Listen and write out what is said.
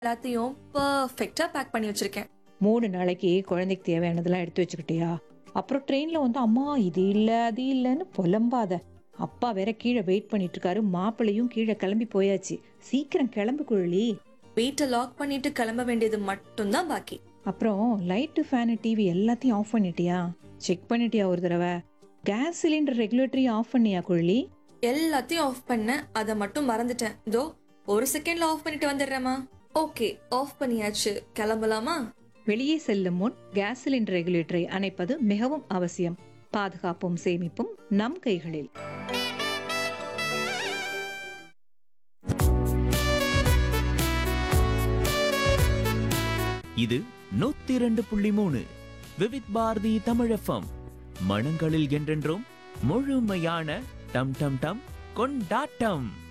எல்லாத்தையும் பர்ஃபெக்ட்டா பேக் பண்ணி வச்சிருக்கேன் மூணு நாளைக்கு குழந்தைக்கு தேவையானதெல்லாம் எடுத்து வச்சுக்கிட்டியா அப்புறம் ட்ரெயின்ல வந்து அம்மா இது இல்ல அது இல்லைன்னு புலம்பாத அப்பா வேற கீழே வெயிட் பண்ணிட்டு இருக்காரு மாப்பிள்ளையும் கீழே கிளம்பி போயாச்சு சீக்கிரம் கிளம்பு குழலி வீட்டை லாக் பண்ணிட்டு கிளம்ப வேண்டியது மட்டும்தான் பாக்கி அப்புறம் லைட்டு ஃபேனு டிவி எல்லாத்தையும் ஆஃப் பண்ணிட்டியா செக் பண்ணிட்டியா ஒரு தடவை கேஸ் சிலிண்டர் ரெகுலேட்டரி ஆஃப் பண்ணியா குழலி எல்லாத்தையும் ஆஃப் பண்ண அதை மட்டும் மறந்துட்டேன் இதோ ஒரு செகண்ட்ல ஆஃப் பண்ணிட்டு வந்துடுறேம்மா ஓகே ஆஃப் பண்ணியாச்சு கிளம்பலாமா வெளியே செல்லும் முன் கேஸ் சிலிண்டர் ரெகுலேட்டரை அணைப்பது மிகவும் அவசியம் பாதுகாப்பும் சேமிப்பும் நம் கைகளில் இது நூத்தி இரண்டு புள்ளி மூணு விவித் பாரதி தமிழஃபம் மனங்களில் என்றென்றும் முழுமையான டம் டம் டம் கொண்டாட்டம்